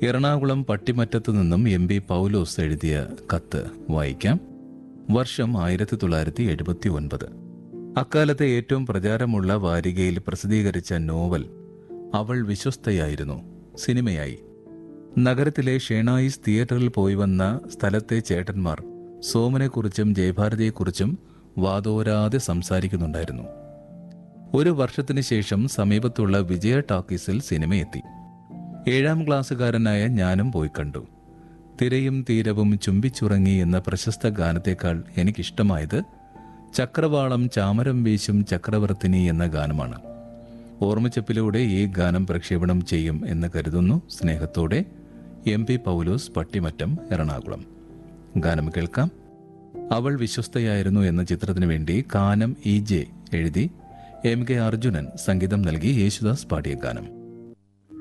എറണാകുളം പട്ടിമറ്റത്തു നിന്നും M P പൗലോസ് എഴുതിയ കത്ത് വായിക്കാം വർഷം ആയിരത്തി തൊള്ളായിരത്തി എഴുപത്തി ഒൻപത് അക്കാലത്തെ ഏറ്റവും പ്രചാരമുള്ള വാരികയിൽ പ്രസിദ്ധീകരിച്ച നോവൽ അവൾ വിശ്വസ്തയായിരുന്നു സിനിമയായി നഗരത്തിലെ ഷേണായിസ് തിയേറ്ററിൽ പോയി വന്ന സ്ഥലത്തെ ചേട്ടന്മാർ സോമനെക്കുറിച്ചും ജയഭാരതിയെക്കുറിച്ചും വാതോരാതെ സംസാരിക്കുന്നുണ്ടായിരുന്നു ഒരു വർഷത്തിന് ശേഷം സമീപത്തുള്ള വിജയ ടാക്കീസിൽ സിനിമയെത്തി ഏഴാം ക്ലാസ്സുകാരനായ ഞാനും പോയി കണ്ടു തിരയും തീരവും ചുംബിച്ചുറങ്ങി എന്ന പ്രശസ്ത ഗാനത്തേക്കാൾ എനിക്കിഷ്ടമായത് ചക്രവാളം ചാമരം വീശും ചക്രവർത്തിനി എന്ന ഗാനമാണ് ഓർമ്മച്ചപ്പിലൂടെ ഈ ഗാനം പ്രക്ഷേപണം ചെയ്യും എന്ന് കരുതുന്നു സ്നേഹത്തോടെ എം പി പൗലോസ് പട്ടിമറ്റം എറണാകുളം ഗാനം കേൾക്കാം അവൾ വിശ്വസ്തയായിരുന്നു എന്ന ചിത്രത്തിനു വേണ്ടി കാനം ഇ ജെ എഴുതി എം കെ അർജുനൻ സംഗീതം നൽകി യേശുദാസ് പാടിയ ഗാനം